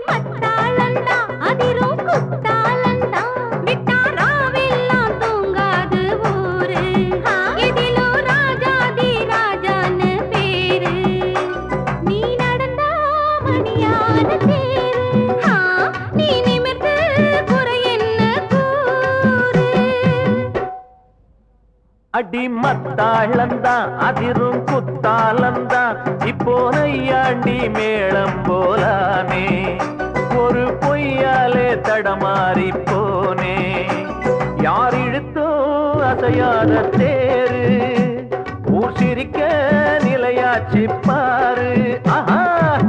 மத்தாளந்தா அதிரும் குத்தாளந்தா விட்டா ராவெல்லாம் தூங்காது ஊரு எதிலும் ராஜாதி ராஜான்னு பேரு நீ நடந்தா மணியான தேரு ஆ, நீ நிமிர்ந்து குறை என்ன கூறு அடி மத்தாளந்தான் அதிரும் குத்தாலந்தான் இப்போ நையாண்டி மேளம் போலானே ஒரு பொய்யாலே தடமாறி போனே யார் இழுத்தோ அசையாத தேரு ஊர் சிரிக்க நிலையாச்சு பாரு ஆஹா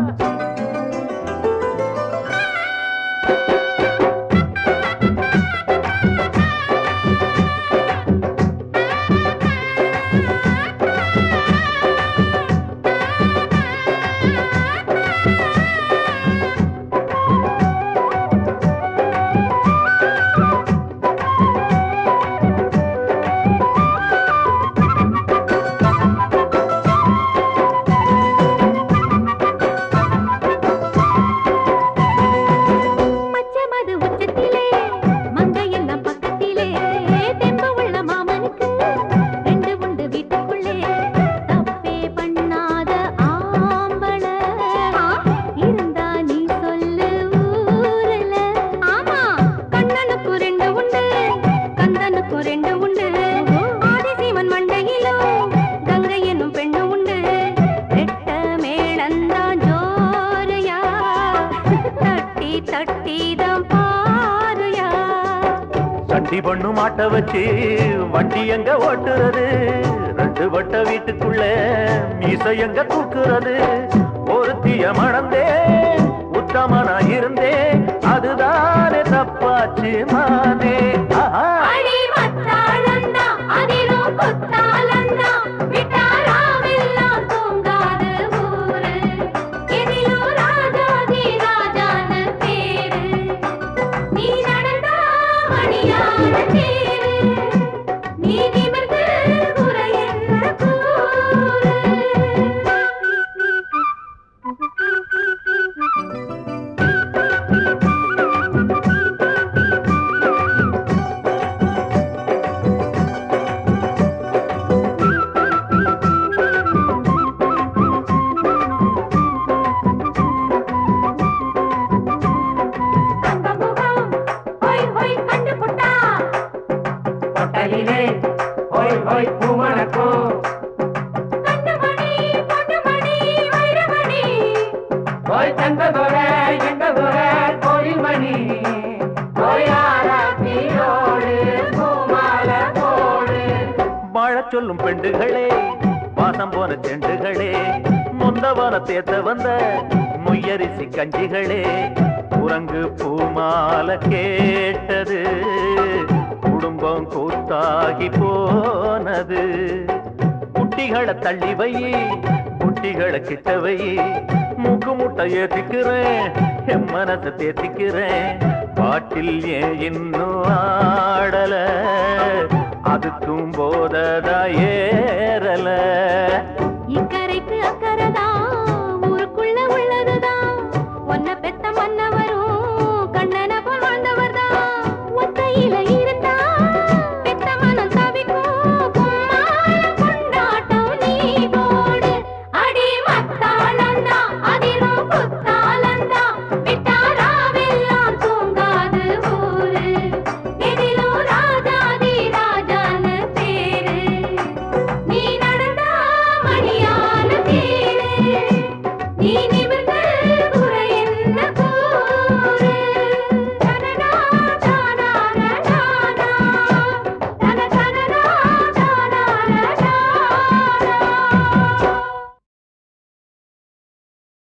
மச்சமது உச்சத்திலே மங்கையெல்லாம் பக்கத்திலே தெம்பு உள்ள மாமனுக்கு ரெண்டு உண்டு வீட்டுக்குள்ளே தப்பே பண்ணாத ஆம்பள இருந்தா நீ சொல்லு ஊரல ஆமா கண்ணனுக்கு ரெண்டு உண்டு கந்தனுக்கு ரெண்டு உண்டு ஆதிசீமன் மண்டையிலும் கங்கை என்னும் பெண்ணு உண்டு ரெட்ட மேளந்தான் ஜோரையா தட்டி தட்டிதான் பாருயா சண்டி பண்ணு மாட்ட வச்சு வண்டி எங்க ஓட்டுறது ரெண்டு வட்ட வீட்டுக்குள்ள மீசை எங்க தூக்குறது ஒருத்திய மணந்தே உத்தமனா இருந்தே அதுதானே தப்பாச்சு மானே ஆஹா அடி மத்தாளந்தா அதிரும் குத்தாளந்தா விட்டாராவெல்லாம் தூங்காது ஊரு எதிலும் ராஜாதி ராஜான்னு பேரு நீ நடந்தா மணியான தேரு நீ நிமிர்ந்து குறை என்ன கூறு அந்த முகம் ஹொய் ஹொய் கண்டு புட்டா கொட்டலிலே ஹோய் ஹோய் பூமணக்கும் கண்டுமணி பொண்டுமணி வைரமணி ஹோய் தங்கதொர எங்கதொர கோயில் மணி ஹோயாரத்தியோடு பூமால போடு வாழச் சொல்லும் பெண்டுகளே வாசம் போன செண்டுகளே முந்தவன தேத்த வந்த முயரிசி கஞ்சிகளே குரங்கு பூமால கேட்டது குடும்பம் கூத்தாகி போனது குட்டிகளை தள்ளி வை குட்டிகளை கிட்ட வை மூக்கு முட்டை ஏத்திக்கிறேன் என் மனசை தேத்திக்கிறேன் பாட்டில் ஏன் இன்னும் ஆடல அதுக்கும் போததா ஏ